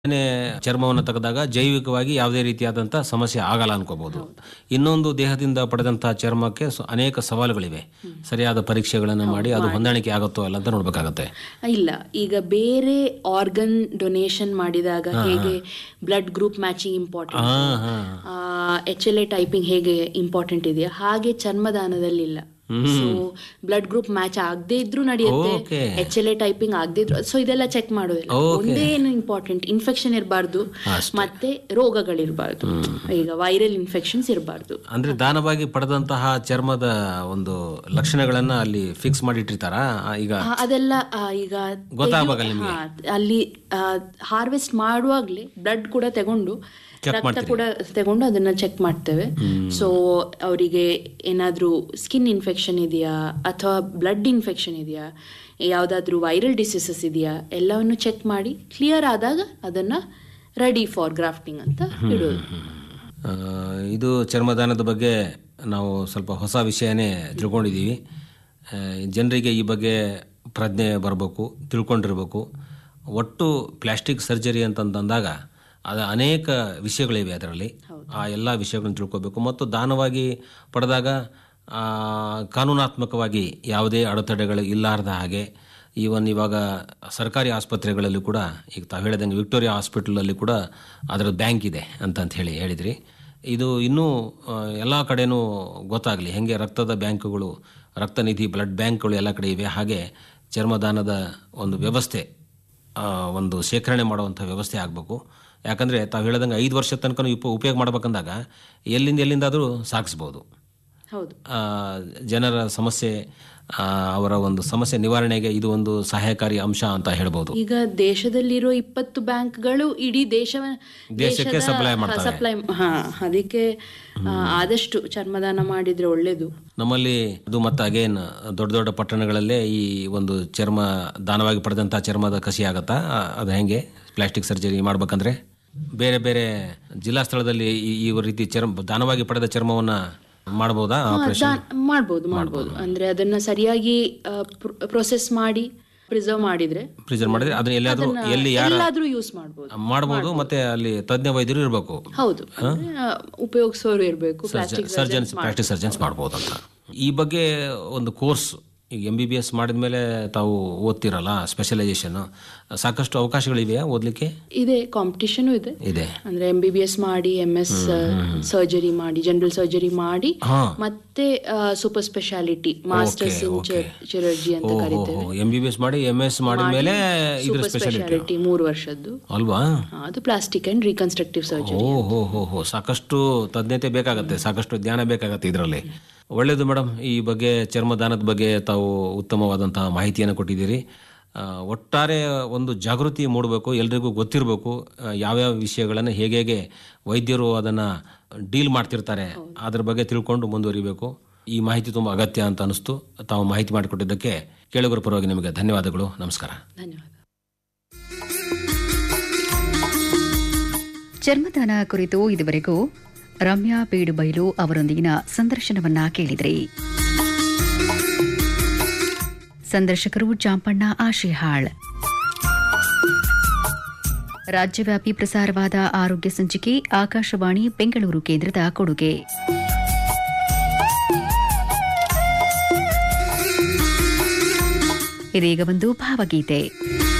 ಏನೇ ಚರ್ಮವನ್ನು ತೆಗೆದಾಗ ಜೈವಿಕವಾಗಿ ಯಾವುದೇ ರೀತಿಯಾದಂಥ ಸಮಸ್ಯೆ ಆಗಲ್ಲ ಅನ್ಕೋಬಹುದು ಇನ್ನೊಂದು ದೇಹದಿಂದ ಪಡೆದಂತಹ ಚರ್ಮಕ್ಕೆ ಸ- ಅನೇಕ ಸವಾಲುಗಳಿವೆ ಸರಿಯಾದ ಪರೀಕ್ಷೆಗಳನ್ನು ಮಾಡಿ ಅದು ಹೊಂದಾಣಿಕೆ ಆಗುತ್ತೋ ಅಲ್ಲ ಅಂತ ನೋಡ್ಬೇಕಾಗತ್ತೆ ಇಲ್ಲ ಈಗ ಬೇರೆ ಆರ್ಗನ್ ಡೊನೇಷನ್ ಮಾಡಿದಾಗ ಹೇಗೆ ಬ್ಲಡ್ ಗ್ರೂಪ್ ಮ್ಯಾಚಿಂಗ್ ಇಂಪಾರ್ಟೆಂಟ್ ಹಾ ಹಾ ಎಚ್ ಎಲ್ ಎ ಟೈಪಿಂಗ್ ಹೇಗೆ ಇಂಪಾರ್ಟೆಂಟ್ ಇದೆಯಾ ಹಾಗೆ ಚರ್ಮದಾನದಲ್ಲಿ ಇಲ್ಲ ಸೊ ಬ್ಲಡ್ ಗ್ರೂಪ್ ಮ್ಯಾಚ್ ಆಗದೆ ಇದ್ರೂ ನಡೆಯುತ್ತೆ Okay. H L A typing ಆಗದೆ ಇದ್ರು ಸೊ ಇದೆಲ್ಲ ಚೆಕ್ ಮಾಡೋದಿಲ್ಲ Okay. ಒಂದೇ ಏನು ಇಂಪಾರ್ಟೆಂಟ್ ಇನ್ಫೆಕ್ಷನ್ ಇರಬಾರ್ದು ಅಷ್ಟೇ. ಮತ್ತೆ ರೋಗಗಳಿರಬಾರ್ದು ಈಗ ವೈರಲ್ ಇನ್ಫೆಕ್ಷನ್ಸ್ ಇರಬಾರ್ದು ಅಂದ್ರೆ ದಾನವಾಗಿ ಪಡೆದಂತಹ ಚರ್ಮದ ಒಂದು ಲಕ್ಷಣಗಳನ್ನ ಅಲ್ಲಿ ಫಿಕ್ಸ್ ಮಾಡಿ ಇಟ್ಟಿರ್ತಾರ ಈಗ ಅದೆಲ್ಲ ಆ, ಈಗ ಗೊತ್ತಾಗಬೇಕಲ್ಲ ತೆಗ್ಯು- ನಿಮ್ಗೆ? ಹಾ, ಅಲ್ಲಿ ಹಾರ್ವೆಸ್ಟ್ ಮಾಡುವಾಗ್ಲೇ ಬ್ಲಡ್ ಕೂಡ ತಗೊಂಡು Check ರಕ್ತ ಮಾಡ್ತೀರಿ? ಕೂಡ ತಗೊಂಡು ಅದನ್ನ ಚೆಕ್ ಮಾಡ್ತೇವೆ ಸೊ ಅವರಿಗೆ ಏನಾದ್ರೂ ಸ್ಕಿನ್ ಇನ್ಫೆಕ್ಷನ್ ಇದೆಯಾ ಅಥವಾ ಬ್ಲಡ್ ಇನ್ಫೆಕ್ಷನ್ ಇದೆಯಾ ಯಾವುದಾದ್ರೂ ವೈರಲ್ ಡಿಸೀಸಸ್ ಇದೆಯಾ ಎಲ್ಲವನ್ನು ಚೆಕ್ ಮಾಡಿ ಕ್ಲಿಯರ್ ಆದಾಗ ಅದನ್ನ ರೆಡಿ ಫಾರ್ ಗ್ರಾಫ್ಟಿಂಗ್ ಅಂತ ಇಡೋದು ಆ, ಇದು ಚರ್ಮದಾನದ ಬಗ್ಗೆ ನಾವು ಸ್ವಲ್ಪ ಹೊಸ ವಿಷಯನೇ ತಿಳ್ಕೊಂಡಿದ್ದೀವಿ ಆ, ಜನರಿಗೆ ಈ ಬಗ್ಗೆ ಪ್ರಜ್ಞೆ ಬರಬೇಕು ತಿಳ್ಕೊಂಡಿರ್ಬೇಕು ಒಟ್ಟು ಪ್ಲಾಸ್ಟಿಕ್ ಸರ್ಜರಿ ಅಂತಂದಾಗ ಅದು ಅನೇಕ ವಿಷಯಗಳಿವೆ ಅದರಲ್ಲಿ ಆ ಎಲ್ಲ ವಿಷಯಗಳನ್ನು ತಿಳ್ಕೋಬೇಕು ಮತ್ತು ದಾನವಾಗಿ ಪಡೆದಾಗ ಆ, ಕಾನೂನಾತ್ಮಕವಾಗಿ ಯಾವುದೇ ಅಡೆತಡೆಗಳು ಇಲ್ಲಾರ್ದ ಹಾಗೆ ಈವನ್ ಇವಾಗ ಸರ್ಕಾರಿ ಆಸ್ಪತ್ರೆಗಳಲ್ಲಿ ಕೂಡ ಈಗ ತಾವು ಹೇಳಿದಂಗೆ ವಿಕ್ಟೋರಿಯಾ ಹಾಸ್ಪಿಟಲಲ್ಲಿ ಕೂಡ ಅದರ ಬ್ಯಾಂಕ್ ಇದೆ ಅಂತಂತ ಹೇಳಿ ಹೇಳಿದ್ರಿ ಇದು ಇನ್ನೂ ಎಲ್ಲ ಕಡೆನೂ ಗೊತ್ತಾಗಲಿ ಹೆಂಗೆ ರಕ್ತದ ಬ್ಯಾಂಕುಗಳು ರಕ್ತನಿಧಿ ಬ್ಲಡ್ ಬ್ಯಾಂಕ್ಗಳು ಎಲ್ಲ ಕಡೆ ಇವೆ ಹಾಗೆ ಚರ್ಮದಾನದ ಒಂದು ವ್ಯವಸ್ಥೆ ಆ, ಒಂದು ಶೇಖರಣೆ ಮಾಡುವಂಥ ವ್ಯವಸ್ಥೆ ಆಗಬೇಕು ಯಾಕಂದರೆ ತಾವು ಹೇಳ್ದಂಗೆ ಐದು ವರ್ಷದ ತನಕ ಉಪ ಉಪಯೋಗ ಮಾಡ್ಬೇಕಂದಾಗ ಎಲ್ಲಿಂದ ಎಲ್ಲಿಂದಾದರೂ ಸಾಗಿಸ್ಬೋದು ಹೌದು ಆ, ಜನರ ಸಮಸ್ಯೆ ಆ, ಅವರ ಒಂದು ಸಮಸ್ಯೆ ನಿವಾರಣೆಗೆ ಇದು ಒಂದು ಸಹಾಯಕಾರಿ ಅಂಶ ಅಂತ ಹೇಳ್ಬೋದು ಈಗ ದೇಶದಲ್ಲಿರೋ ಇಪ್ಪತ್ತು ಬ್ಯಾಂಕ್ಗಳು ಇಡೀ ದೇಶವ ದೇಶಕ್ಕೆ ದೇಶದ- supply ಹಾ, ಮಾಡ್ತವೆ. supply ಹಾ ಅದಕ್ಕೆ ಆ, ಆದಷ್ಟು ಚರ್ಮದಾನ ಮಾಡಿದ್ರೆ ಒಳ್ಳೇದು ನಮ್ಮಲ್ಲಿ ಅದು ಮತ್ತು ಅಗೇನ್ ದೊಡ್ಡ ದೊಡ್ಡ ಪಟ್ಟಣಗಳಲ್ಲೇ ಈ ಒಂದು ಚರ್ಮ ದಾನವಾಗಿ ಪಡೆದಂಥ ಚರ್ಮದ ಕಸಿ ಆಗತ್ತಾ ಆ, ಅದು ಹೆಂಗೆ ಪ್ಲಾಸ್ಟಿಕ್ ಸರ್ಜರಿ ಮಾಡ್ಬೇಕಂದ್ರೆ ಬೇರೆ ಬೇರೆ ಜಿಲ್ಲಾ ಸ್ಥಳದಲ್ಲಿ ಈ ಈ ರೀತಿ ಚರ್ಮ ದಾನವಾಗಿ ಪಡೆದ ಚರ್ಮವನ್ನ ಮಾಡ್ಬೋದಾ ಆಪರೇಷನ್ ದಾ- ಮಾಡ್ಬೋದು ಮಾಡ್ಬೋದು ಅಂದ್ರೆ ಅದನ್ನ ಸರಿಯಾಗಿ ಪ್ರೊಸೆಸ್ ಮಾಡಿ ಪ್ರಿಸರ್ವ್ ಮಾಡಿದ್ರೆ ಪ್ರಿಸರ್ವ್ ಮಾಡಿದ್ರೆ ಅದನ್ನ ಎಲ್ಲಾದ್ರೂ ಎಲ್ಲಿ ಯಾರ ಎಲ್ಲಾದ್ರೂ ಯೂಸ್ ಮಾಡ್ಬೋದು ಮಾಡ್ಬೋದು ಮತ್ತೆ ಅಲ್ಲಿ ತಜ್ಞ ವೈದ್ಯರು ಇರಬೇಕು ಹೌದು ಅಂದ್ರೆ, ಆ, ಉಪಯೋಗಿಸೋರು ಇರಬೇಕು ಪ್ಲಾಸ್ಟಿಕ್ ಸರ್ಜನ್ಸ್ ಪ್ರಾಕ್ಟೀಸ್ ಸರ್ಜನ್ಸ್ ಮಾಡ್ಬೋದು ಅಂತ ಈ ಬಗ್ಗೆ ಒಂದು ಕೋರ್ಸ್ ಈಗ ಎಂ ಬಿ ಬಿ ಎಸ್ ಮಾಡಿದ ಮೇಲೆ ತಾವು ಓದ್ತಿರಲ್ಲ ಸ್ಪೆಷಲೈಸೇಷನ್ ಸಾಕಷ್ಟು ಅವಕಾಶಗಳಿವೆಯಾ ಓದಲಿಕ್ಕೆ ಇದೆ ಕಾಂಪಿಟಿಷನ್ ಇದೆ ಇದೆ ಅಂದ್ರೆ ಎಂ ಬಿ ಬಿ ಎಸ್ ಮಾಡಿ ಎಂ ಎಸ್ ಸರ್ಜರಿ ಮಾಡಿ ಜನರಲ್ ಸರ್ಜರಿ ಮಾಡಿ ಹಾ ಮತ್ತೆ ಸೂಪರ್ ಸ್ಪೆಷಾಲಿಟಿ ಮಾಸ್ಟರ್ಸ್ ಇನ್ ಚಿರರ್ಜಿ ಅಂತ ಕರೀತೇವೆ ಎಂ ಬಿ ಬಿ ಎಸ್ ಮಾಡಿ ಎಂ ಎಸ್ ಮಾಡಿದ ಮೇಲೆ ಇದ್ರ ಸೂಪರ್ ಸ್ಪೆಷಾಲಿಟಿ ಸ್ಪೆಷಾಲಿಟಿ ಮೂರು ವರ್ಷದ್ದು ಅಲ್ವಾ ಹಾ, ಅದು ಪ್ಲಾಸ್ಟಿಕ್ ಅಂಡ್ ರೀಕನ್ಸ್ಟ್ರಕ್ಟಿವ್ ಸರ್ಜರಿ ಓ ಹೋ ಹೋ ಹೋ ಸಾಕಷ್ಟು ತಜ್ಞತೆ ಬೇಕಾಗತ್ತೆ ಸಾಕಷ್ಟು ಜ್ಞಾನ ಬೇಕಾಗತ್ತೆ ಇದರಲ್ಲಿ ಒಳ್ಳೆಯದು ಮೇಡಮ್ ಈ ಬಗ್ಗೆ ಚರ್ಮದಾನದ ಬಗ್ಗೆ ತಾವು ಉತ್ತಮವಾದಂತಹ ಮಾಹಿತಿಯನ್ನು ಕೊಟ್ಟಿದ್ದೀರಿ ಆ, ಒಟ್ಟಾರೆ ಒಂದು ಜಾಗೃತಿ ಮೂಡಬೇಕು ಎಲ್ರಿಗೂ ಗೊತ್ತಿರಬೇಕು ಆ, ಯಾವ್ಯಾವ ವಿಷಯಗಳನ್ನು ಹೇಗೆ ಹೇಗೆ ವೈದ್ಯರು ಅದನ್ನು ಡೀಲ್ ಮಾಡ್ತಿರ್ತಾರೆ ಅದ್ರ ಬಗ್ಗೆ ತಿಳ್ಕೊಂಡು ಮುಂದುವರಿಬೇಕು ಈ ಮಾಹಿತಿ ತುಂಬ ಅಗತ್ಯ ಅಂತ ಅನಿಸ್ತು ತಾವು ಮಾಹಿತಿ ಮಾಡಿಕೊಟ್ಟಿದ್ದಕ್ಕೆ ಕೇಳುಗರ ಪರವಾಗಿ ನಿಮಗೆ ಧನ್ಯವಾದಗಳು ನಮಸ್ಕಾರ ಧನ್ಯವಾದ ಚರ್ಮದಾನ ಕುರಿತು ಇದುವರೆಗೂ ರಮ್ಯಾ ಬೀಡುಬೈಲು ಅವರೊಂದಿಗಿನ ಸಂದರ್ಶನವನ್ನ ಕೇಳಿದ್ರಿ ಸಂದರ್ಶಕರು ಚಾಂಪಣ್ಣ ಆಶಿಹಾಳ್ ರಾಜ್ಯವ್ಯಾಪಿ ಪ್ರಸಾರವಾದ ಆರೋಗ್ಯ ಸಂಚಿಕೆ ಆಕಾಶವಾಣಿ ಬೆಂಗಳೂರು ಕೇಂದ್ರದ ಕೊಡುಗೆ ಇದೀಗ ಒಂದು ಭಾವಗೀತೆ